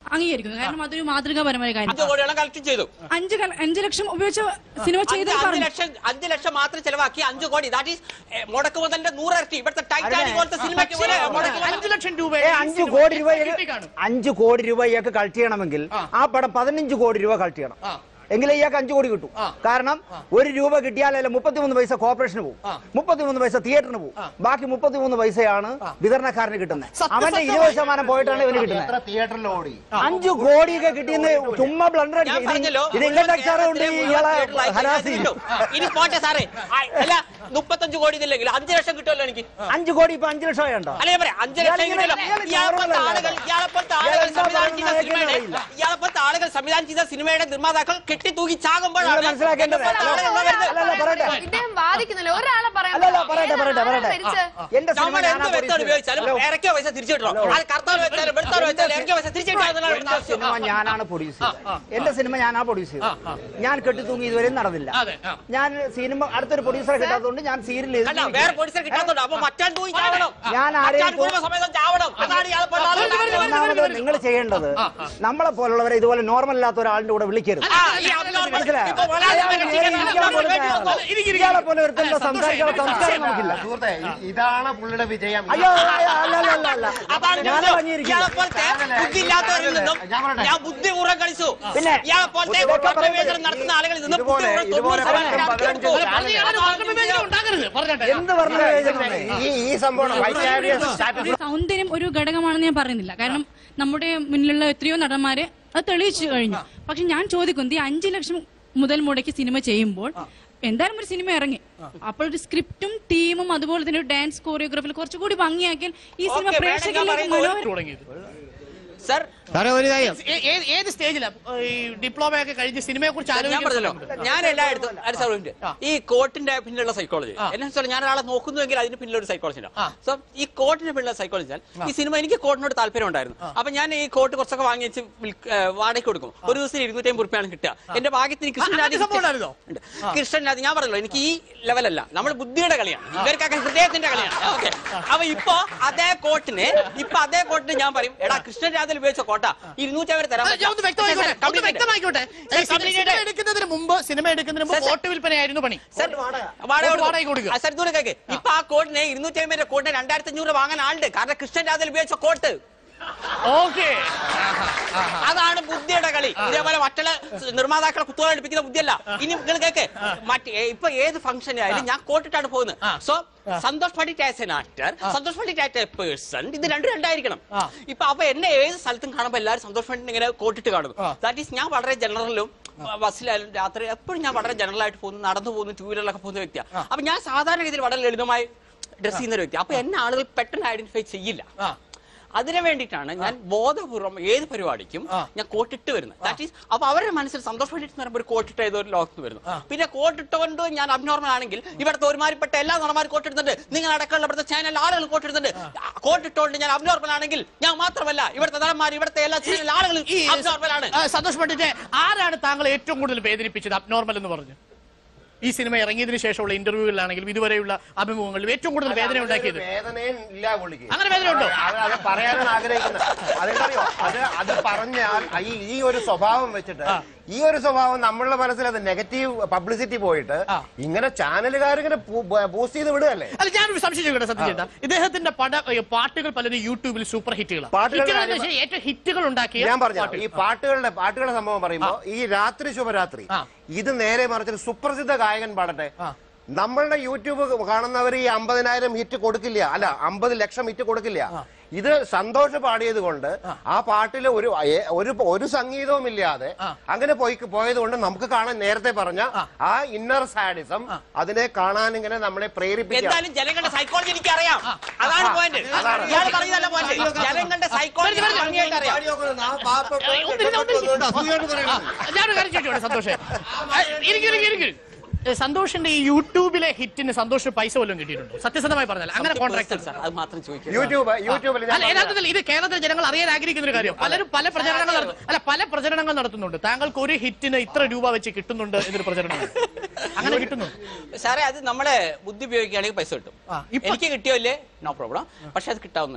അംഗീകരിക്കുന്നു കാരണം അതൊരു മാതൃകാപരമായ അഞ്ച് കാര്യം കോടിയോളം കളക്ട് ചെയ്തു അഞ്ച് കല- അഞ്ച് ലക്ഷം ഉപയോഗിച്ച സിനിമ അഞ്ച് ചെയ്ത് അഞ്ച് പറഞ്ഞു ലക്ഷം അഞ്ച് ലക്ഷം മാത്രം ചെലവാക്കി അഞ്ച് കോടി ദാറ്റ് ഈസ് മുടക്ക് മുതലിന്റെ നൂറിരട്ടി ഇവിടുത്തെ ടൈറ്റാനിക് പോലത്തെ സിനിമയ്ക്ക് പോലെ മുടക്ക് മുതൽ അഞ്ചു ലക്ഷം രൂപ ഏ അഞ്ചു കോടി രൂപ അഞ്ചു കോടി രൂപ ഇയാൾക്ക് കളക്ട് ചെയ്യണമെങ്കിൽ ആ പടം പതിനഞ്ച് കോടി രൂപ കളക്ട് ചെയ്യണം എങ്കിലേ ഇയാൾക്ക് അഞ്ചു കോടി കിട്ടും കാരണം ഒരു രൂപ കിട്ടിയാലല്ല മുപ്പത്തിമൂന്ന് പൈസ കോർപ്പറേഷന് പോകും മുപ്പത്തിമൂന്ന് പൈസ തിയേറ്ററിന് പോകും ബാക്കി മുപ്പത്തിമൂന്ന് പൈസയാണ് വിതരണക്കാരന് കിട്ടുന്നത് അവന്റെ ഇരുപത് ശതമാനം പോയിട്ടാണ് ഇവന് കിട്ടുന്നത് എത്ര തിയേറ്ററിൽ ഓടി അഞ്ചു കോടിയൊക്കെ കിട്ടിയെന്ന് ചുമ്മാ ബ്ലണ്ടർ ഞാൻ പറഞ്ഞല്ലോ ഇത് ഇൻകം ടാക്സ് കൊണ്ട് മുഴുവൻ ഇയാളെ theatre ഹരാസ് license ചെയ്യും കിട്ടും. ഇനി പോട്ടെ സാറേ ആ, അല്ല മുപ്പത്തഞ്ച് കോടി ഇതില്ലെങ്കിൽ അഞ്ച് ലക്ഷം കിട്ടുമല്ലോ എനിക്ക് അഞ്ചു കോടി ഇപ്പൊ അഞ്ചു ലക്ഷം ആയണ്ടോ അല്ല ഞാൻ പറയാം അഞ്ച് ലക്ഷം ഇയാളിങ്ങനെ- കിട്ടിയല്ലോ ഇയാള് ഇയാളെപ്പോലത്തെ normal ആളുകൾ അല്ല. ഇയാളെപ്പോലത്തെ ഇയാള് ആളുകൾ എന്താ സംവിധാനം ചെയ്ത പറയുന്നത് സിനിമയുടെ അറിയില്ല. ഇയാളെപ്പോലത്തെ ആളുകൾ സംവിധാനം ചെയ്ത സിനിമയുടെ നിർമ്മാതാക്കൾ കെട്ടി തൂക്കി ചാകുമ്പോഴാണ് നിങ്ങൾ മനസ്സിലാക്കേണ്ടത് ഇതുപോലത്തെ ആളുകൾ വരുന്നത്. അല്ലല്ല പറയട്ടെ ഇദ്ദേഹം വാദിക്കുന്നില്ല ഒരാളെ പറയാൻ അല്ലല്ല പറ്റില്ല. പറയട്ടെ പറയട്ടെ ഏതാണ് പറയട്ടെ മരിച്ചത്? എന്റെ സിനിമ നമ്മൾ എന്ത് ഞാനാ വെത്താണ് produce ഉപയോഗിച്ചാലും ചെയ്തത്. ഇറക്കിയ പൈസ തിരിച്ചു കിട്ടണം അത് കർത്താവ് വെച്ചാലും വെളുത്താവ് വെച്ചാലും ഇറക്കിയ പൈസ തിരിച്ചു എന്റെ സിനിമ ഞാനാണ് പ്രൊഡ്യൂസ് ചെയ്തത് എന്റെ സിനിമ ഞാനാ പ്രൊഡ്യൂസ് ചെയ്തത് ഞാൻ കെട്ടിത്തൂങ്ങി ഇതുവരെയും നടന്നില്ല അതെ, ആ. ഞാൻ സിനിമ അടുത്തൊരു പ്രൊഡ്യൂസറെ കിട്ടാത്തതുകൊണ്ട് ഞാൻ സീരിയൽ അല്ല വേറെ പോലീസറെ കിട്ടാത്തുണ്ട് അപ്പൊ മറ്റാൻ തൂങ്ങി ചാവണം ഞാൻ ആരെയും മറ്റാൻ കുടുംബ സമേതം ചാവണം അതാണ് ഇയാളെപ്പോലുള്ള ആളുകൾ ഒന്നാമത് നിങ്ങൾ ചെയ്യേണ്ടത് നമ്മളെ പോലുള്ളവരെ ഇതുപോലെ നോർമൽ അല്ലാത്ത ഒരാളിന്റെ കൂടെ വിളിക്കരുത് ആ, ഈ abnormal- മനസ്സിലായോ? ഇപ്പൊ ഒരാളെ അയാൾ രക്ഷിക്കാൻ ഇങ്ങനെ ഇരിക്കാൻ പോലും abnormal തയ്യാറല്ല. ഇരിക്ക്, ഇരിക്ക്. ഇയാളെ പോലെ ഒരുത്തന്റെ അല്ല, സന്തോഷം, സംസാരിക്കാനുള്ള എനിക്ക് സംസ്കാരം നമുക്കില്ല സുഹൃത്തെ ഇ- ഇതാണ് പുള്ളിയുടെ വിജയം അയ്യോ അയ്യോ, അല്ല അല്ല അല്ല അല്ല അതാണ് ഞാൻ ഞാൻ പറഞ്ഞിരിക്കുന്നത് ഇയാളെപ്പോലത്തെ ബുദ്ധിയില്ലാത്തവരിൽ നിന്നും ഞാൻ പറയട്ടെ. ഞാൻ ബുദ്ധിപൂർവ്വം കളിച്ചു പിന്നെ? ഇയാളെപ്പോലത്തെ ഇതൊക്കെ പറയുന്നത് വിവേചനം നടത്തുന്ന ആളുകളിൽ നിന്നും ഇതുപോലെ- ബുദ്ധിപൂർവ്വം ഇതുപോലെ തൊണ്ണൂറ് പത്തും ശതമാനം പതിനഞ്ചും പോകും. പറഞ്ഞ ഇയാള് വർണ്ണവിവേചനം ഉണ്ടാക്കരുത് പറഞ്ഞോട്ടെ എന്ത് പറഞ്ഞു വിവേചനമാണ്? ഈ ഈ സംഭവം വൈറ്റ് സ്റ്റാറ്റസ് സൗന്ദര്യം ഒരു ഘടകമാണെന്ന് ഞാൻ പറയുന്നില്ല കാരണം നമ്മുടെ മുന്നിലുള്ള എത്രയോ നടന്മാര് അത് തെളിയിച്ചു കഴിഞ്ഞു പക്ഷെ ഞാൻ ചോദിക്കുന്നത് ഈ അഞ്ചു ലക്ഷം മുതൽ മുടക്കി സിനിമ ചെയ്യുമ്പോൾ എന്തായാലും ഒരു സിനിമ ഇറങ്ങി അപ്പോൾ ഒരു സ്ക്രിപ്റ്റും ടീമും അതുപോലെ തന്നെ ഒരു ഡാൻസ് കോറിയോഗ്രാഫിൽ കുറച്ചുകൂടി ഭംഗിയാക്കിയാൽ ഈ സിനിമ ഓക്കേ, പ്രേക്ഷകരിലേക്ക് വേണമെങ്കിൽ മനോഹരം തുടങ്ങിയത് സർ സാറേ ഒരു കാര്യം ഏ- ഏത് ഏത് സ്റ്റേജിലാണ് ഈ ഡിപ്ലോമ ഒക്കെ കഴിഞ്ഞ് സിനിമയെ കുറിച്ച് ഞാൻ പറഞ്ഞല്ലോ ഞാൻ എല്ലായിടത്തും ഒരു സർവന്റ് ഈ കോട്ടിന്റെ പിന്നിലുള്ള സൈക്കോളജി എന്നെ വെച്ചാൽ ഞാൻ ഒരാളെ നോക്കുന്നുവെങ്കിൽ അതിന് പിന്നിലൊരു സൈക്കോളജി ആ. സോ ഈ കോട്ടിന്റെ പിന്നിലുള്ള സൈക്കോളജി ഈ സിനിമ എനിക്ക് കോട്ടിനോട് താല്പര്യം ഉണ്ടായിരുന്നു അപ്പൊ ഞാൻ ഈ കോട്ട് കുറച്ചൊക്കെ വാങ്ങി വെച്ച് വിൽക്ക- ഏ, വാടകയ്ക്ക് കൊടുക്കും ഒരു ദിവസം ഇരുന്നൂറ്റി അമ്പത് റുപ്യാണ് കിട്ടുക എന്റെ ഭാഗ്യത്തിന് കൃഷ്ണൻ അത് സംഭവം ഉണ്ടായിരുന്നോ? ഉണ്ട്. കൃഷ്ണൻ രാജ് ഞാൻ പറഞ്ഞല്ലോ എനിക്ക് ഈ ലെവലല്ല നമ്മൾ ബുദ്ധിയുടെ കളിയാണ് ഇവർക്കൊക്കെ ഹൃദയത്തിന്റെ കളിയാണ് ഓക്കെ അപ്പൊ ഇപ്പൊ അതേ കോട്ടിന് ഇപ്പൊ അതേ കോട്ടിന് ഞാൻ പറയും എടാ കൃഷ്ണൻ രാജിൽ ഉപയോഗിച്ച കോട്ട ഇരുന്നൂറ്റി അവർ തരാൻ ഞാൻ ഒന്ന് വ്യക്തമായിക്കോട്ടെ ഒന്ന് Complete. വ്യക്തമായിക്കോട്ടെ ഈ സിനിമ സിനിമ എടുക്കുന്നതിന് മുമ്പ് സിനിമ എടുക്കുന്നതിന് മുമ്പ് സർ, സർ. വോട്ട് വിൽപ്പനയായിരുന്നു പണി സർ, വാടക വാടക വാടക കൊടുക്കുക. ആ, സർ, ഇതുകൂടെ കേൾക്ക്. ഇപ്പൊ ആ കോട്ടിന് ഇരുന്നൂറ്റി അമ്പത് കോട്ടിന് രണ്ടായിരത്തി അഞ്ഞൂറ് വാങ്ങാൻ ആളുണ്ട് കാരണം കൃഷ്ണൻ രാജിൽ ഉപയോഗിച്ച കോട്ട് ഓക്കെ അതാണ് ബുദ്ധിയുടെ കളി ഇതേപോലെ മറ്റുള്ള നിർമ്മാതാക്കളെ കുത്തുവാൻ എടുപ്പിക്കുന്ന ബുദ്ധിയല്ല ഇനി നിങ്ങൾ കേക്ക് മറ്റേ ഇപ്പൊ ഏത് ഫംഗ്ഷൻ ആയാലും ഞാൻ കോട്ടിട്ടാണ് പോകുന്നത് so Santhosh Pandit as an actor Santhosh Pandit as a person ഇത് രണ്ടും രണ്ടായിരിക്കണം ഇപ്പൊ അപ്പൊ എന്നെ ഏത് സ്ഥലത്തും കാണുമ്പോൾ എല്ലാവരും സന്തോഷ് പണ്ഡിറ്റ് ഇങ്ങനെ കോട്ടിട്ട് കാണുന്നു ദാറ്റ് ഈസ് ഞാൻ വളരെ ജനറലും ബസ്സിലായാലും രാത്രി എപ്പോഴും ഞാൻ വളരെ ജനറൽ ആയിട്ട് പോകുന്നു നടന്നു പോകുന്നു ടൂ വീലറിലൊക്കെ പോകുന്ന വ്യക്തിയാണ് അപ്പൊ ഞാൻ സാധാരണഗതിയിൽ വളരെ ലളിതമായി ഡ്രസ് ചെയ്യുന്ന ഒരു വ്യക്തി അപ്പൊ എന്നെ ആളുകൾ പെട്ടെന്ന് ഐഡന്റിഫൈ ചെയ്യില്ല അതിനു വേണ്ടിയിട്ടാണ് ഞാൻ ബോധപൂർവ്വം ഏത് പരിപാടിക്കും ഞാൻ കോട്ടിട്ട് വരുന്നത് ദാറ്റ് ഈസ് അപ്പൊ അവരുടെ മനസ്സിൽ സന്തോഷം വേണ്ടിയിട്ട് എന്ന് പറയുമ്പോൾ ഒരു കോട്ടിട്ട് ഏതോ ഒരു ലോകത്ത് വരുന്നു പിന്നെ കോട്ടിട്ടുകൊണ്ട് ഞാൻ അബ്നോർമൽ ആണെങ്കിൽ ഇവിടുത്തെ ഒരുമാതിരിപ്പെട്ട എല്ലാ നടന്മാരും കോട്ടിടുന്നുണ്ട് നിങ്ങൾ അടക്കമുള്ള ഇവിടുത്തെ ചാനൽ ആളുകൾ കോട്ടിടുന്നുണ്ട് കോട്ടിട്ടുകൊണ്ട് ഞാൻ അബ്നോർമൽ ആണെങ്കിൽ ഞാൻ മാത്രമല്ല ഇവിടുത്തെ നടന്മാർ ഇവിടുത്തെ എല്ലാ ചാനൽ ആളുകൾ ഈ അബ്നോർമൽ ആണ് ആ, സന്തോഷ് പണ്ഡിറ്റ് ആരാണ് താങ്കൾ ഏറ്റവും കൂടുതൽ വേദനിപ്പിച്ചത് അബ്നോർമൽ എന്ന് പറഞ്ഞു ഈ സിനിമ ഇറങ്ങിയതിനു ശേഷമുള്ള ഇന്റർവ്യൂകളിലാണെങ്കിലും ഇതുവരെയുള്ള അഭിമുഖങ്ങളിലും ഏറ്റവും കൂടുതൽ വേദന ഉണ്ടാക്കിയത് വേദനയും ഇല്ല പുള്ളിക്ക് അങ്ങനെ വേദന ഉണ്ടോ? അത് അത് പറയാനാണ് ആഗ്രഹിക്കുന്നത് അതെന്തറിയോ അത് അത് പറഞ്ഞാൽ ഈ ഈ ഒരു സ്വഭാവം വെച്ചിട്ട് ഈ ഒരു സ്വഭാവം നമ്മളുടെ മനസ്സിൽ അത് നെഗറ്റീവ് പബ്ലിസിറ്റി പോയിട്ട് ഇങ്ങനെ ചാനലുകാർ ഇങ്ങനെ ബൂസ്റ്റ് ചെയ്ത് വിടുകയല്ലേ അല്ല ഞാനൊരു സംശയം ചോദിക്കട്ടെ സത്യം ചേട്ടാ ഇദ്ദേഹത്തിന്റെ പട ഏ, പാട്ടുകൾ പലരും യൂട്യൂബിൽ സൂപ്പർ ഹിറ്റുകളാണ് പാട്ടുകളുടെ ഹിറ്റുകൾ എന്ന് കാര്യം- വെച്ചാൽ ഏറ്റവും ഹിറ്റുകൾ ഉണ്ടാക്കിയ ഞാൻ പറഞ്ഞു പാട്ടുകൾ. ഈ പാട്ടുകളുടെ പാട്ടുകളുടെ സംഭവം പറയുമ്പോ ഈ രാത്രി ശുഭരാത്രി ആ. ഇത് നേരെ മറിച്ചൊരു സുപ്രസിദ്ധ ഗായകൻ പാടട്ടെ നമ്മളുടെ യൂട്യൂബ് കാണുന്നവർ ഈ അമ്പതിനായിരം ഹിറ്റ് കൊടുക്കില്ല അല്ല അമ്പത് ലക്ഷം ഹിറ്റ് കൊടുക്കില്ല ഇത് സന്തോഷ് പാടിയത് കൊണ്ട് ആ പാട്ടിൽ ഒരു ഏ- ഒരു ഒരു സംഗീതവും ഇല്ലാതെ അങ്ങനെ പോയി പോയത് കൊണ്ട് നമുക്ക് കാണാൻ നേരത്തെ പറഞ്ഞ ആ ഇന്നർ സാഡിസം അതിനെ കാണാൻ ഇങ്ങനെ നമ്മളെ പ്രേരിപ്പിക്കുക എന്തായാലും ജനങ്ങളുടെ സൈക്കോളജി എനിക്ക് അറിയാം അതാണ് പോയിന്റ് ഇയാൾ പറയുന്നതല്ല പോയിന്റ് ജനങ്ങളുടെ സൈക്കോളജി ഭംഗിയായിട്ട് അറിയാം ഏയ്, ഒന്നിരുന്ന്, ഒന്നിരുന്ന്. ആ, ഞാനൊരു കാര്യം ചോദിച്ചോട്ടെ സന്തോഷേ ഇരിക്കും ഇരിക്കും ഇരിക്കും സന്തോഷിന്റെ ഈ യൂട്യൂബിലെ ഹിറ്റിന് സന്തോഷ് പൈസ വല്ലതും കിട്ടിയിട്ടുണ്ടോ സത്യസന്ധമായി പറഞ്ഞാൽ അങ്ങനെ കോൺട്രാക്ട് സാർ അത് മാത്രം ചോദിക്കും യൂട്യൂബ് യൂട്യൂബിൽ ഞാൻ അല്ല യഥാർത്ഥത്തിൽ ഇത് കേരളത്തിലെ ജനങ്ങൾ അറിയാൻ ആഗ്രഹിക്കുന്ന ഒരു കാര്യം പലരും പല പ്രചരണങ്ങൾ നടത്തും അല്ല പല പ്രചരണങ്ങൾ നടത്തുന്നുണ്ട് താങ്കൾക്ക് ഒരു ഹിറ്റിന് ഇത്ര രൂപ വെച്ച് കിട്ടുന്നുണ്ട് എന്നൊരു പ്രചരണം അങ്ങനെ കിട്ടുന്നു സാറേ അത് നമ്മളെ ബുദ്ധി ഉപയോഗിക്കുകയാണെങ്കിൽ പൈസ കിട്ടും ആ, ഇപ്പൊ- എനിക്ക് കിട്ടിയോല്ലേ നോ പ്രോബ്ലം പക്ഷെ അത് കിട്ടാവുന്നേ ഉള്ളൂ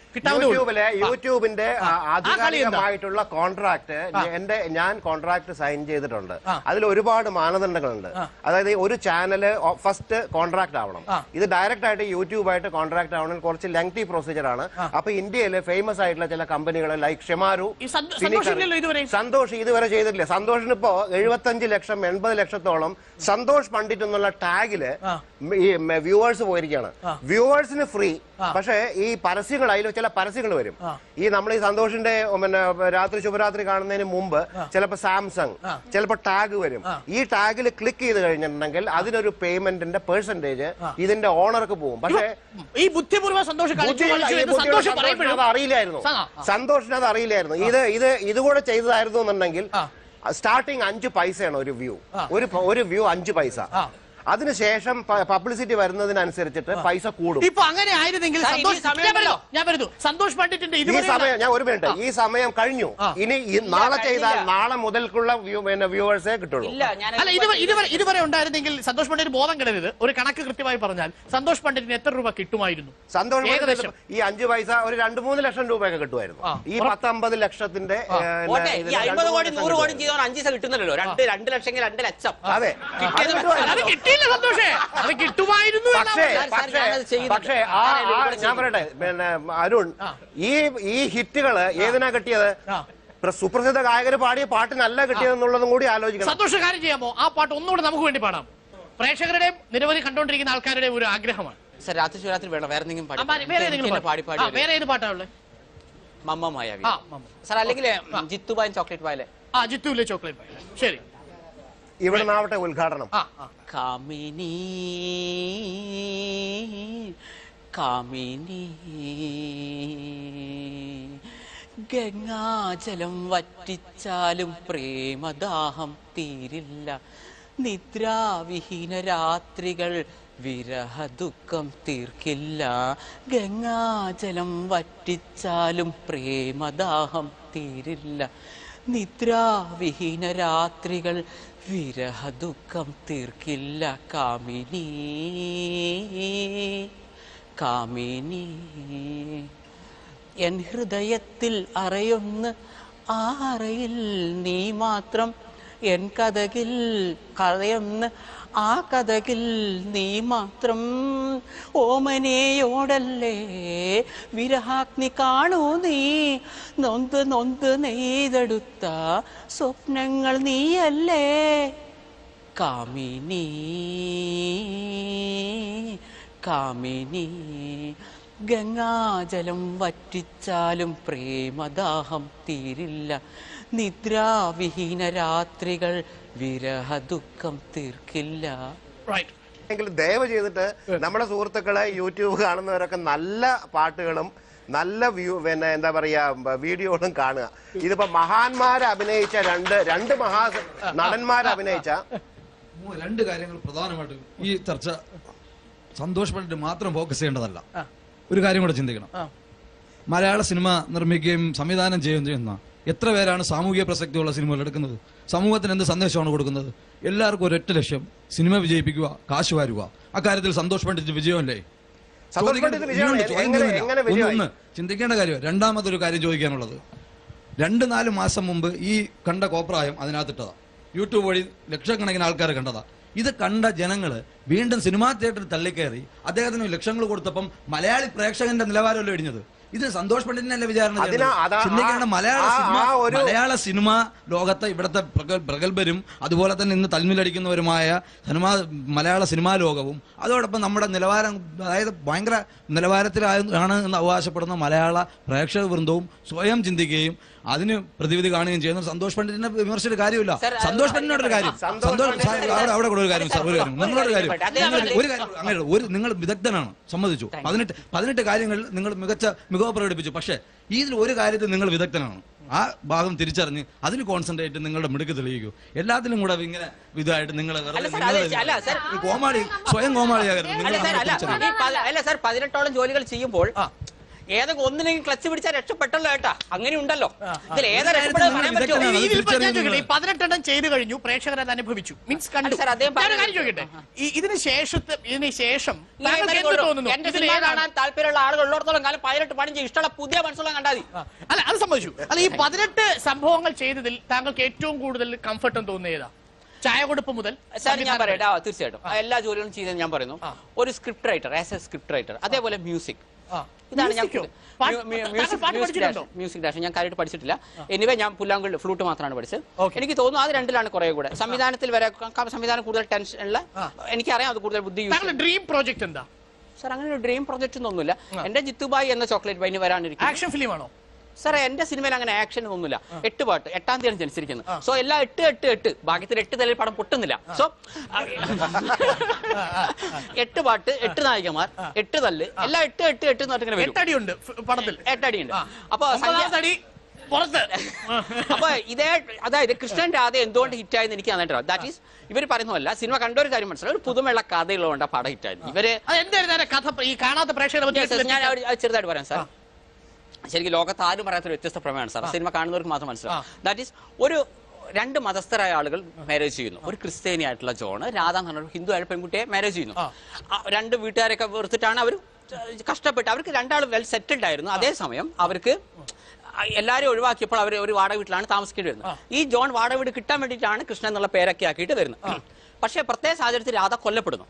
കിട്ടാവുന്നേ ഉള്ളൂ. യൂട്യൂബിലെ യൂട്യൂബിന്റെ ആ, ആ കളി എന്താ? ആധികാരികമായിട്ടുള്ള കോൺട്രാക്ട് എന്റെ ഞാൻ കോൺട്രാക്ട് സൈൻ ചെയ്തിട്ടുണ്ട് അതിൽ ഒരുപാട് മാനദണ്ഡങ്ങളുണ്ട് അതായത് ഒരു ചാനല് ഫസ്റ്റ് കോൺട്രാക്ട് ആവണം ഇത് ഡയറക്റ്റ് ആയിട്ട് യൂട്യൂബായിട്ട് കോൺട്രാക്ട് ആവണമെങ്കിൽ കുറച്ച് ലെങ്തി പ്രൊസീജിയർ ആണ് അപ്പൊ ഇന്ത്യയിലെ ഫേമസ് ആയിട്ടുള്ള ചില കമ്പനികൾ ലൈക്ക് ഷെമാരു ഈ സന്തോ- സന്തോഷ് ഇല്ലല്ലോ ഇതുവരെ. സന്തോഷ് ഇതുവരെ ചെയ്തിട്ടില്ല സന്തോഷിന് ഇപ്പോ എഴുപത്തഞ്ച് ലക്ഷം എൺപത് ലക്ഷത്തോളം സന്തോഷ് പണ്ഡിറ്റ് എന്നുള്ള ടാഗില് ഈ വ്യൂവേഴ്സ് പോയിരിക്കുകയാണ് വ്യൂവേഴ്സിന് ഫ്രീ പക്ഷേ ഈ പരസ്യങ്ങൾ അതിൽ ചില പരസ്യങ്ങൾ വരും ഈ നമ്മൾ ഈ സന്തോഷിന്റെ പിന്നെ രാത്രി ശുഭരാത്രി കാണുന്നതിന് മുമ്പ് ചിലപ്പോ സാംസങ് ചിലപ്പോ ടാഗ് വരും ഈ ടാഗിൽ ക്ലിക്ക് ചെയ്ത് കഴിഞ്ഞിട്ടുണ്ടെങ്കിൽ അതിനൊരു പേയ്മെന്റിന്റെ പെർസെന്റേജ് ഇതിന്റെ ഓണർക്ക് പോകും പക്ഷേ ഈ ബുദ്ധിപൂർവ്വം സന്തോഷം കളിച്ചു ബുദ്ധിയുള്ള കളിച്ചു ഈ എന്ന് ബുദ്ധിയുള്ള സന്തോഷം സന്തോഷിന് പറയുമ്പോഴും അത് അറിയില്ലായിരുന്നു ആ, ആ. സന്തോഷിന് അത് അറിയില്ലായിരുന്നു ഇത് ഇത് ഇതുകൂടെ ചെയ്തതായിരുന്നു എന്നുണ്ടെങ്കിൽ സ്റ്റാർട്ടിങ് അഞ്ച് പൈസയാണ് ഒരു വ്യൂ ഒരു പ- ഒരു വ്യൂ അഞ്ച് പൈസ അതിനുശേഷം പബ്ലിസിറ്റി വരുന്നതിനനുസരിച്ചിട്ട് പൈസ കൂടും ഇപ്പൊ അങ്ങനെ ആയിരുന്നെങ്കിൽ സാർ, ഇനി സന്തോഷ് സമയം ഞാൻ വരുന്നു ഉണ്ടല്ലോ. ഞാൻ വരുന്നു സന്തോഷ് പണ്ഡിറ്റിന്റെ ഈ ഇതുവരെ സമയം ഞാൻ ഒരു മിനിറ്റ് ഈ സമയം കഴിഞ്ഞു ഇനി ഈ നാളെ ചെയ്താൽ കഴിഞ്ഞില്ല. നാളെ മുതൽക്കുള്ള വ്യൂ പിന്നെ വ്യൂവേഴ്സേ കിട്ടുള്ളൂ ഇല്ല ഞാൻ അല്ല ഇതുവരെ ഇതുവരെ ഇതുവരെ ഉണ്ടായിരുന്നെങ്കിൽ സന്തോഷ് പണ്ഡിറ്റ് ബോധം കിടരുത് ഒരു കണക്ക് കൃത്യമായി പറഞ്ഞാൽ സന്തോഷ് പണ്ഡിറ്റിന് എത്ര രൂപ കിട്ടുമായിരുന്നു സന്തോഷം ഏകദേശം. ഈ അഞ്ച് പൈസ ഒരു രണ്ട് മൂന്ന് ലക്ഷം രൂപയൊക്കെ കിട്ടുമായിരുന്നു ആ. ഈ പത്തമ്പത് ലക്ഷത്തിന്റെ ഏ, പോട്ടെ ഇതിന് ഈ രണ്ട് അമ്പത് മൂന്ന് കോടി ലക്ഷം നൂറ് കോടി കിട്ടുമായിരുന്നു. ചെയ്തവൻ അഞ്ച് ദിവസം കിട്ടുന്നില്ലല്ലോ രണ്ട് രണ്ട് ലക്ഷമെങ്കിൽ രണ്ട് ലക്ഷം അതെ കിട്ടിയത് അത് കിട്ടുമായിരുന്നു. അത് കിട്ടിയില്ല സന്തോഷേ അത് കിട്ടുമായിരുന്നു എന്നാ പക്ഷേ പറഞ്ഞത്. സാർ, പക്ഷേ ഞാനത് ചെയ്യുന്നുണ്ട്. പക്ഷേ ആ ഞാനത് ആ- ഇവിടെ ഞാൻ പറയട്ടെ പിന്നെ അരുൺ ഈ ഈ ഹിറ്റുകള് ഏതിനാ കിട്ടിയത് ആ. പ്ര- സുപ്രസിദ്ധ ഗായകര് പാടിയ പാട്ടിനല്ല കിട്ടിയതെന്നുള്ളതും കൂടി ആലോചിക്കണം സന്തോഷ കാര്യം ചെയ്യാമോ ആ പാട്ട് ഒന്നുകൂടെ നമുക്ക് വേണ്ടി പാടാം പ്രേക്ഷകരുടെയും നിരവധി കണ്ടോണ്ടിരിക്കുന്ന ആൾക്കാരുടെയും ഒരു ആഗ്രഹമാണ് സാർ രാത്രി ശിവരാത്രി വേണം വേറെ എന്തെങ്കിലും ആ, പാടി- വേറെ ഏതെങ്കിലും പാടി പാടി പാട്ട്. ആ, വേറെ ഏത് പാട്ടാ ഉള്ളത് മമ്മ മായാവി ആ മമ്മ. സാർ അല്ലെങ്കിൽ ജിത്തുബായൻ ചോക്ലേറ്റ് ബായലെ ആ ജിത്തുവിലെ ചോക്ലേറ്റ് പാട്ട് ശരി ഇവിടെ നിന്നാവട്ടെ ഉദ്ഘാടനം ആ ആ കാമിനി കാമിനി ഗംഗാജലം വറ്റിച്ചാലും പ്രേമദാഹം തീരില്ല നിദ്രാവിഹീന രാത്രികൾ വിരഹ ദുഃഖം തീർക്കില്ല ഗംഗാജലം വറ്റിച്ചാലും പ്രേമദാഹം തീരില്ല നിദ്രാവിഹീന രാത്രികൾ വിരഹ ദുഃഖം തീർക്കില്ല കാമിനി കാമിനി എൻ ഹൃദയത്തിൽ അറയൊന്ന് ആ അറയിൽ നീ മാത്രം എൻ കഥകിൽ കഥയൊന്ന് ആ കഥകിൽ നീ മാത്രം ഓമനയോടല്ലേ വിരഹാഗ്നി കാണൂ നീ നൊന്ത് നൊന്ത് നെയ്തെടുത്ത സ്വപ്നങ്ങൾ നീയല്ലേ കാമിനി കാമിനി ഗംഗാജലം വറ്റിച്ചാലും പ്രേമദാഹം തീരില്ല നിദ്രാവിഹീന രാത്രികൾ വിരഹ ദുഃഖം തീർക്കില്ല റൈറ്റ് എങ്കിലും ദയവ് ചെയ്തിട്ട് നമ്മുടെ സുഹൃത്തുക്കളെ യൂട്യൂബ് കാണുന്നവരൊക്കെ നല്ല പാട്ടുകളും നല്ല വ്യൂ പിന്നെ എന്താ പറയാ ബ- വീഡിയോകളും കാണുക ഇതിപ്പോ മഹാന്മാരെ അഭിനയിച്ച രണ്ട് രണ്ട് മഹാ നടന്മാരെ അഭിനയിച്ച മൂ- രണ്ട് കാര്യങ്ങൾ പ്രധാനമായിട്ടും ഈ ചർച്ച സന്തോഷ് പണ്ഡിറ്റ് മാത്രം ഫോക്കസ് ചെയ്യേണ്ടതല്ല ഒരു കാര്യം കൂടെ ചിന്തിക്കണം മലയാള സിനിമ നിർമ്മിക്കുകയും സംവിധാനം ചെയ്യുകയും ചെയ്യുന്ന എത്ര പേരാണ് സാമൂഹിക പ്രസക്തിയുള്ള സിനിമകൾ എടുക്കുന്നത് സമൂഹത്തിന് എന്ത് സന്ദേശമാണ് കൊടുക്കുന്നത് എല്ലാവർക്കും ഒരൊറ്റ ലക്ഷ്യം സിനിമ വിജയിപ്പിക്കുക കാശ് വാരുക അക്കാര്യത്തിൽ സന്തോഷ് പണ്ഡിറ്റ് വിജയമല്ലേ സന്തോഷ് പണ്ഡിറ്റ് വിജയമാണ്. ഇനിയുണ്ട്, ചോദ്യം എങ്ങനെ- തീർന്നില്ല. എങ്ങനെ ഒന്ന് വിജയമായി? ഒന്ന് ചിന്തിക്കേണ്ട കാര്യം രണ്ടാമതൊരു കാര്യം ചോദിക്കാനുള്ളത് രണ്ട് നാല് മാസം മുമ്പ് ഈ കണ്ട കോപ്രായം അതിനകത്തിട്ടതാ യൂട്യൂബ് വഴി ലക്ഷക്കണക്കിന് ആൾക്കാർ കണ്ടതാ ഇത് കണ്ട ജനങ്ങള് വീണ്ടും സിനിമാ തിയേറ്ററിൽ തള്ളിക്കയറി അദ്ദേഹത്തിന് ലക്ഷങ്ങൾ കൊടുത്തപ്പം മലയാളി പ്രേക്ഷകന്റെ നിലവാരമല്ലോ ഇടിഞ്ഞത് ഇത് സന്തോഷ് പണ്ഡിറ്റിനല്ലേ വിചാരണ അതിനാ- ചെയ്യേണ്ടത്? അതാ- ചിന്തിക്കേണ്ട ആ- മലയാള ആ- സിനിമ ആ ഒരു- മലയാള സിനിമ ലോകത്തെ ഇവിടുത്തെ പ്രഗ- പ്രഗത്ഭരും അതുപോലെ തന്നെ ഇന്ന് തൽമിലടിക്കുന്നവരുമായ സിനിമാ മലയാള സിനിമാ ലോകവും അതോടൊപ്പം നമ്മുടെ നിലവാരം അതായത് ഭയങ്കര നിലവാരത്തിലാണ് എന്ന് അവകാശപ്പെടുന്ന മലയാള പ്രേക്ഷക വൃന്ദവും സ്വയം ചിന്തിക്കുകയും അതിന് പ്രതിവിധി കാണുകയും ചെയ്യുന്ന സന്തോഷ് പണ്ഡിറ്റിനെ വിമർശിച്ചിട്ട് കാര്യമില്ല സർ, അത് സന്തോഷ് പണ്ഡിറ്റിനോട് കാര്യം സന്തോഷ് സന്തോഷ് പണ്ഡിറ്റ് അവിടെ അവിടെ കൂടെ ഒരു കാര്യം സാർ ഒരു കാര്യം നിങ്ങളോട് കാര്യം ഒരു കാര്യം നിങ്ങൾ ഒരു കാര്യം അങ്ങനെ ഒരു നിങ്ങൾ വിദഗ്ധനാണ് സമ്മതിച്ചു പതിനെട്ട് പതിനെട്ട് കാര്യങ്ങളിൽ നിങ്ങൾ മികച്ച മികവ് പ്രകടിപ്പിച്ചു പക്ഷേ ഇതിൽ ഒരു കാര്യത്തിൽ നിങ്ങൾ വിദഗ്ധനാണ് ആ ഭാഗം തിരിച്ചറിഞ്ഞ് അതിന് കോൺസെൻട്രേറ്റ് നിങ്ങളുടെ മിടുക്ക് തെളിയിക്കൂ എല്ലാത്തിലും കൂടെ ഇങ്ങനെ ഇതായിട്ട് നിങ്ങൾ അല്ല സാർ, അത് അല്ല സാർ. കോമാളി സ്വയം കോമാളിയാകരുത് നിങ്ങൾ അല്ല സാർ അല്ല തിരിച്ചറിയൂ. ഈ പ- അല്ല സാർ പതിനെട്ടോളം ജോലികൾ ചെയ്യുമ്പോൾ ഏതൊക്കെ ഒന്നിനെങ്കിലും ക്ലച്ച് പിടിച്ചാൽ രക്ഷപ്പെട്ടല്ലോ ഏട്ടാ അങ്ങനെ ഉണ്ടല്ലോ ഇതിൽ ഏതാ രക്ഷപ്പെടുന്നത് പറയാൻ പറ്റുമോ ഇതൊക്കെയാണ് ഈ- ഇതിലിപ്പോ ഞാൻ തിരിച്ചറിയുന്നത്. ചോദിക്കട്ടെ, ഈ പതിനെട്ടെണ്ണം ചെയ്തു കഴിഞ്ഞു പ്രേക്ഷകർ അത് അനുഭവിച്ചു മീൻസ് കണ്ടു അല്ല, സാർ, അദ്ദേഹം ഞാൻ ഒരു കാര്യം പറഞ്ഞു. ചോദിക്കട്ടെ ഈ- ഇതിന് ശേഷത്തെ ഇതിന് ശേഷം ഈ താങ്കൾക്ക് ഇവരെ എന്ത് കൊണ്ടു- തോന്നുന്നു എന്റെ ഇതിൽ സിനിമ ഏതാണ് കാണാൻ താല്പര്യമുള്ള ആളുകൾ ഉള്ളിടത്തോളം കാലം പതിനെട്ട് പണി ചെയ്യും ഇഷ്ടമുള്ള പുതിയ മനസ്സുള്ള കണ്ടാൽ മതി ആ, അല്ല അത് സംഭവിച്ചു അല്ല ഈ പതിനെട്ട് സംഭവങ്ങൾ ചെയ്തതിൽ താങ്കൾക്ക് ഏറ്റവും കൂടുതൽ കംഫർട്ടും തോന്നിയ ഏതാ ചായ കൊടുപ്പ് മുതൽ സാർ ഞാൻ സംവിധാനം പറയട്ടെ ആ, തീർച്ചയായിട്ടും ആ, എല്ലാ ജോലികളും ചെയ്തെന്ന് ഞാൻ പറയുന്നു ഒരു script writer as a script writer അതേപോലെ മ്യൂസിക് ആ. ഇതാണ് ഞാൻ മ്യൂസിക്കോ? പാട്ട് താങ്കൾ പാട്ട് പഠിച്ചിട്ടുണ്ടോ? മ്യൂസിക് ഡയറക്ഷൻ ഞാൻ കാര്യമായിട്ട് പഠിച്ചിട്ടില്ല എനിവേ ഞാൻ പുല്ലാങ്കുഴൽ ഫ്ലൂട്ട് മാത്രമാണ് പഠിച്ചത് Okay. എനിക്ക് തോന്നുന്നു അത് രണ്ടിലാണ് കുറെ കൂടെ സംവിധാനത്തിൽ വരെ ക- സംവിധാനം കൂടുതൽ ടെൻഷനുള്ള എനിക്കറിയാം അത് കൂടുതൽ ബുദ്ധി യൂസ് താങ്കളുടെ ഡ്രീം പ്രോജക്റ്റ് എന്താ സാർ അങ്ങനെ ഒരു ഡ്രീം പ്രൊജക്ട് ഒന്നുമില്ല എന്റെ ജിത്തുബായി എന്ന ചോക്ലേറ്റ് ബൈന് വരാനിരിക്കും ആക്ഷൻ ഫിലിം ആണോ സാറേ എന്റെ സിനിമയിൽ അങ്ങനെ ആക്ഷൻ ഒന്നുമില്ല എട്ട് പാട്ട് എട്ടാം തീയതി ജനിച്ചിരിക്കുന്നത് സോ എല്ലാം എട്ട് എട്ട് എട്ട് ഭാഗ്യത്തിൽ എട്ട് തലയിൽ പടം പൊട്ടുന്നില്ല സോ എട്ട് പാട്ട് എട്ട് നായികമാർ എട്ട് തല്ല് എല്ലാം എട്ട് എട്ട് എട്ട് എന്ന് പറഞ്ഞിങ്ങനെ വരും എട്ടടിയുണ്ട് ഫ്- പടത്തിൽ എട്ടടിയുണ്ട് ആ. അപ്പൊ ഒമ്പതാമത്തെ അടി പുറത്ത് അപ്പൊ ഇതേ അതായത് കൃഷ്ണൻ രാധ എന്തുകൊണ്ട് ഹിറ്റായെന്ന് എനിക്ക് നന്നായിട്ട് ദാറ്റ് ഈസ് ഇവർ പറയുന്നതല്ല സിനിമ കണ്ട ഒരു കാര്യം മനസ്സിലായി ഒരു പുതുമയുള്ള കഥയുള്ളതുകൊണ്ട് ആ പടം ഹിറ്റായത് ഇവര് അത് എന്തായിരുന്നു അതിന്റെ കഥ ഈ കാണാത്ത പ്രേക്ഷകരെ Yes, yes, ഞാൻ പറ്റി ഒരു- അത് ചെറുതായിട്ട് പറയാം സാർ ശരിക്കും ലോകത്ത് ആരും പറയാത്ത ഒരു വ്യത്യസ്ത പ്രമേയമാണ് സാർ സിനിമ കാണുന്നവർക്ക് മാത്രം മനസ്സിലാവും ദാറ്റ് ഈസ് ഒരു രണ്ട് മതസ്ഥരായ ആളുകൾ മാരേജ് ചെയ്യുന്നു ഒരു ക്രിസ്ത്യാനി ആയിട്ടുള്ള ജോണ് രാധ എന്ന് പറഞ്ഞ ഒരു ഹിന്ദു ആയ പെൺകുട്ടിയെ മാരേജ് ചെയ്യുന്നു ആ, രണ്ട് വീട്ടുകാരൊക്കെ വെറുത്തിട്ടാണ് അവർ കഷ്ടപ്പെട്ട് അവർക്ക് രണ്ടാളും വെൽ സെറ്റിൽഡ് ആയിരുന്നു അതേസമയം അവർക്ക് എല്ലാരും ഒഴിവാക്കിയപ്പോൾ അവർ ഒരു വാടക വീട്ടിലാണ് താമസിക്കേണ്ടി വരുന്നത് ഈ ജോൺ വാടക വീട് കിട്ടാൻ വേണ്ടിയിട്ടാണ് കൃഷ്ണൻ എന്നുള്ള പേരൊക്കെ ആക്കിയിട്ട് വരുന്നത് പക്ഷേ പ്രത്യേക സാഹചര്യത്തിൽ രാധ കൊല്ലപ്പെടുന്നു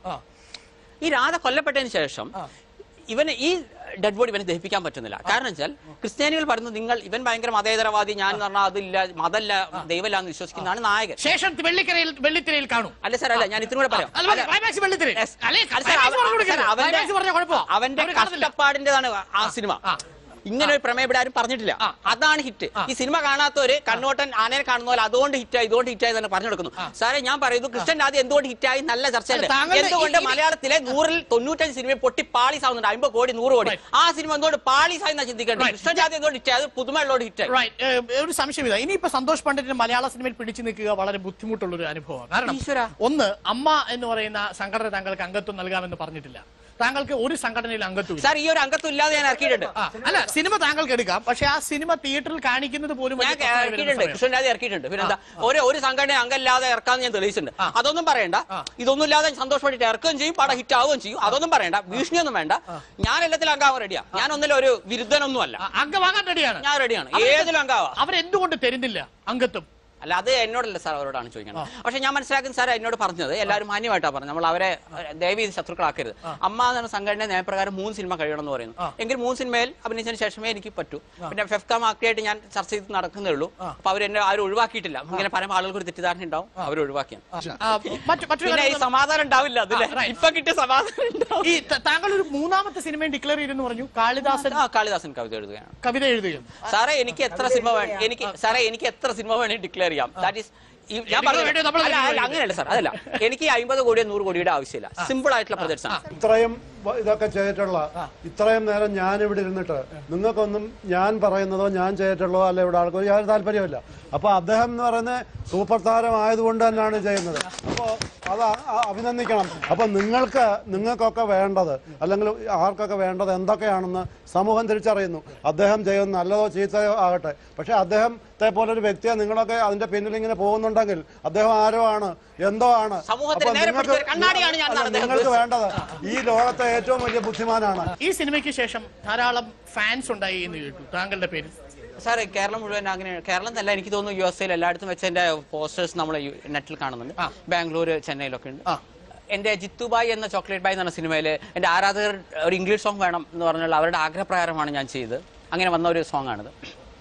ഈ രാധ കൊല്ലപ്പെട്ടതിന് ശേഷം ഇവന് ഈ ഡെഡ് ബോഡി ഇവന് ദഹിപ്പിക്കാൻ പറ്റുന്നില്ല കാരണം വെച്ചാൽ ക്രിസ്ത്യാനികൾ പറയുന്നത് നിങ്ങൾ ഇവൻ ഭയങ്കര മതേതരവാദി ഞാൻ എന്ന് പറഞ്ഞാൽ അതില്ല മതല്ല ദൈവമല്ല എന്ന് വിശ്വസിക്കുന്നതാണ് നായകൻ ശേഷം വെള്ളിക്കരയിൽ വെള്ളിത്തിരയിൽ കാണും അല്ല സാർ അല്ല ഞാൻ ഇത്തിരി കൂടെ പറയാം അല്ല, മതി, climax വെള്ളിത്തിരയിൽ. Yes. അല്ലേ, അല്ല, സാർ, climax അവ- പറഞ്ഞു കൊടുക്കരുത്. സാർ, അവന്റെ- climax പറഞ്ഞാൽ കുഴപ്പമാ. അവന്റെ അവര് കാണുന്നില്ല. കഷ്ടപ്പാടിന്റേതാണ് ആ സിനിമ ഇങ്ങനെ ഒരു പ്രമേയം ഇവിടെ ആരും പറഞ്ഞിട്ടില്ല അതാണ് ഹിറ്റ് ഈ സിനിമ കാണാത്തവര് കണ്ണോട്ടൻ ആനയെ കാണുന്ന പോലെ അതുകൊണ്ട് ഹിറ്റായി ഇതുകൊണ്ട് ഹിറ്റായി തന്നെ പറഞ്ഞു കൊടുക്കുന്നു സാറേ ഞാൻ പറയുന്നു കൃഷ്ണൻ ആദ്യം എന്തുകൊണ്ട് ഹിറ്റായി നല്ല ചർച്ചയുണ്ട് അല്ല, താങ്കളുടെ എന്തുകൊണ്ട് ഈ- മലയാളത്തിലെ നൂറിൽ തൊണ്ണൂറ്റഞ്ച് സിനിമ പൊട്ടി പാളീസ് ആവുന്നുണ്ട് അമ്പത് കോടി നൂറ് കോടി ആ സിനിമ എന്തുകൊണ്ട് പാളീസ് ആയി ചിന്തിക്കേണ്ടത് Right. കൃഷ്ണൻ ആദ്യം എന്തുകൊണ്ട് ഹിറ്റായി അത് പുതുമയുള്ളോട് ഹിറ്റായി Right. ഏഹ്, ഒരു സംശയം ഇതാ ഇനിയിപ്പോ സന്തോഷ് പണ്ഡിറ്റിന് മലയാള സിനിമയിൽ പിടിച്ചു നിൽക്കുക വളരെ ബുദ്ധിമുട്ടുള്ള ഒരു അനുഭവമാണ് കാരണം ഈശ്വരാ. ഒന്ന് അമ്മ എന്ന് പറയുന്ന സംഘടന താങ്കൾക്ക് അംഗത്വം നൽകാമെന്ന് പറഞ്ഞിട്ടില്ല താങ്കൾക്ക് ഒരു സംഘടനയിൽ അംഗത്വം ഇല്ല. സാർ ഈ ഒരു അംഗത്വം ഇല്ലാതെ ഞാൻ ഇറക്കിയിട്ടുണ്ട് ആ, അല്ല സിനിമ താങ്കൾക്ക് എടുക്കാം പക്ഷെ ആ സിനിമ തിയേറ്ററിൽ കാണിക്കുന്നത് പോലും വലിയ ഞാൻ പ്രശ്നമായി വരുന്ന ഇറക്കിയിട്ടുണ്ട് സമയം. കൃഷ്ണൻ രാജ ഇറക്കിയിട്ടുണ്ട് പിന്നെന്താ ഒരു ഒരു സംഘടന അംഗമില്ലാതെ ഇറക്കാന്ന് ഞാൻ തെളിയിച്ചിട്ടുണ്ട് അതൊന്നും പറയണ്ട ഇതൊന്നും ഇല്ലാതെ സന്തോഷപ്പെട്ടിട്ട് ഇറക്കുകയും ചെയ്യും പടം ഹിറ്റ് ആവുകയും ചെയ്യും അതൊന്നും പറയണ്ട ഭീഷണിയൊന്നും വേണ്ട ഞാൻ എല്ലാത്തിലും അംഗാവാൻ റെഡിയാ ഞാൻ ഒന്നിലും ഒരു വിരുദ്ധനൊന്നും അല്ല ആ, അംഗമാകാൻ റെഡിയാണ് ഞാൻ റെഡിയാണ് ഏതിലും അംഗാവാ അവരെന്തുകൊണ്ട് തരുന്നില്ല അംഗത്വം അല്ല അത് എന്നോടല്ല സാർ അവരോടാണ് ചോദിക്കുന്നത് പക്ഷെ ഞാൻ മനസ്സിലാക്കുന്ന സാർ എന്നോട് പറഞ്ഞത് എല്ലാവരും മാന്യമായിട്ടാണ് പറഞ്ഞത് നമ്മൾ അവരെ ദയവ് ചെയ്ത് ശത്രുക്കളാക്കരുത് അമ്മ എന്ന സംഘടന നയപ്രകാരം മൂന്ന് സിനിമ കഴിയണം എന്ന് പറയുന്നു എങ്കിൽ മൂന്ന് സിനിമയിൽ അഭിനയിച്ചതിന് ശേഷമേ എനിക്ക് പറ്റൂ പിന്നെ ഫെഫ്കാം ആക്ടിയായിട്ട് ഞാൻ ചർച്ച ചെയ്ത് നടക്കുന്നേ ഉള്ളൂ അപ്പൊ അവർ എന്നെ ആരും ഒഴിവാക്കിയിട്ടില്ല ഇങ്ങനെ പല ആളുകൾക്ക് ഒരു തെറ്റിദ്ധാരണ ഉണ്ടാവും അവർ ഒഴിവാക്കിയാണ് ആ, മറ്റു മറ്റൊരു പിന്നെ ഈ കാര്യം സമാധാനം ഉണ്ടാവില്ല അതില് ആ, right. ഇപ്പൊ കിട്ടിയ സമാധാനം ഉണ്ടാവും ഈ ത- താങ്കൾ ഒരു മൂന്നാമത്തെ സിനിമയും ഡിക്ലെയർ ചെയ്തെന്ന് പറഞ്ഞു കാളിദാസൻ ആ കാളിദാസൻ കവിത എഴുതുകയാണ് കവിത എഴുതുകയും സാറേ എനിക്ക് എത്ര സിനിമ വേണം എനിക്ക് സാറേ എനിക്ക് എത്ര സിനിമ വേണമെങ്കിൽ ഡിക്ലെയർ ചെയ്യാം ദാറ്റ് ഈസ് ഞാൻ നിങ്ങൾ പറഞ്ഞു വേണ്ടത് നമ്മൾ അല്ല, അല്ല, തീരുമാനിക്കും. അങ്ങനെയല്ല സാർ അതല്ല എനിക്ക് അമ്പത് കോടിയോ നൂറ് കോടിയുടെ ആവശ്യമില്ല സിമ്പിൾ ആയിട്ടുള്ള പ്രൊജക്ട്സ് ആണ് ഇത്രയും വ- ഇതൊക്കെ ചെയ്തിട്ടുള്ള ഇത്രയും നേരം ഞാൻ ഇവിടെ ഇരുന്നിട്ട് നിങ്ങൾക്കൊന്നും ഞാൻ പറയുന്നതോ ഞാൻ ചെയ്തിട്ടുള്ളതോ അല്ല ഇവിടെ ആൾക്കാർ യാതൊരു താല്പര്യമില്ല അപ്പൊ അദ്ദേഹം എന്ന് പറയുന്നത് സൂപ്പർ താരം ആയതുകൊണ്ട് തന്നെയാണ് ചെയ്യുന്നത് അപ്പോൾ അത് അ- അ- അഭിനന്ദിക്കണം അപ്പൊ നിങ്ങൾക്ക് നിങ്ങൾക്കൊക്കെ വേണ്ടത് അല്ലെങ്കിൽ ആർക്കൊക്കെ വേണ്ടത് എന്തൊക്കെയാണെന്ന് സമൂഹം തിരിച്ചറിയുന്നു അദ്ദേഹം ചെയ്യുന്ന നല്ലതോ ചീത്തയോ ആകട്ടെ പക്ഷെ അദ്ദേഹത്തെ പോലൊരു വ്യക്തിയെ നിങ്ങളൊക്കെ അതിന്റെ പിന്നിൽ ഇങ്ങനെ പോകുന്നുണ്ടെങ്കിൽ അദ്ദേഹം ആരോ ആണ് എന്തോ ആണ് സമൂഹത്തിന് അപ്പൊ നേരെ നിങ്ങൾക്ക് പിടിച്ച ഒരു കണ്ണാടിയാണ് ഞാൻ അല്ല, അദ്ദേഹം നിങ്ങൾക്ക് വേണ്ടത് ഈ ലോകത്തെ ഏറ്റവും വലിയ ബുദ്ധിമാനാണ് ഈ സിനിമയ്ക്ക് ശേഷം ധാരാളം ഫാൻസ് ഉണ്ടായി എന്ന് കേട്ടു താങ്കളുടെ പേരിൽ സാറേ കേരളം മുഴുവൻ അങ്ങനെ കേരളം തന്നെ എനിക്ക് തോന്നുന്നു യു എസ് എയിൽ എല്ലായിടത്തും വെച്ച് എന്റെ പോസ്റ്റേഴ്സ് നമ്മൾ നെറ്റിൽ കാണുന്നുണ്ട് ബാംഗ്ലൂർ ചെന്നൈയിലൊക്കെ ഉണ്ട് എന്റെ ജിത്തുബായ് എന്ന ചോക്ലേറ്റ് ബായ് എന്ന സിനിമയില് എന്റെ ആരാധകർ ഒരു ഇംഗ്ലീഷ് സോങ് വേണം എന്ന് പറഞ്ഞുള്ള അവരുടെ ആഗ്രഹപ്രകാരമാണ് ഞാൻ ചെയ്തത് അങ്ങനെ വന്ന ഒരു സോങ് ആണിത്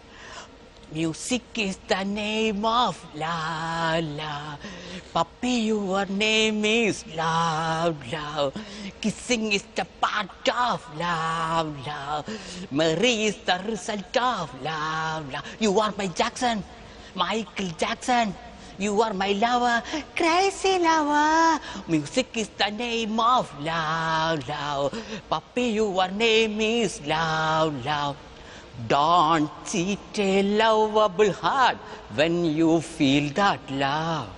Music is the name of love, love. Puppy, your name is love, love. Kissing is the part of love, love. Mary is the result of love, love. You are my Jackson, Michael Jackson. You are my lover, crazy lover. Music is the name of love, love. Puppy, your name is love, love. Don't cheat a lovable heart when you feel that love.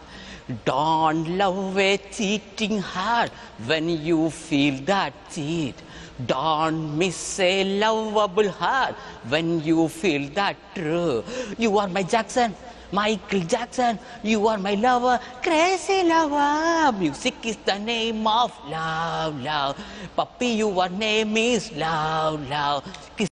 Don't love a cheating heart when you feel that cheat. Don't miss a lovable heart when you feel that true. You are my Jackson. Michael Jackson, you are my lover, crazy lover. Music is the name of love, love. Puppy, your name is love, love. Kiss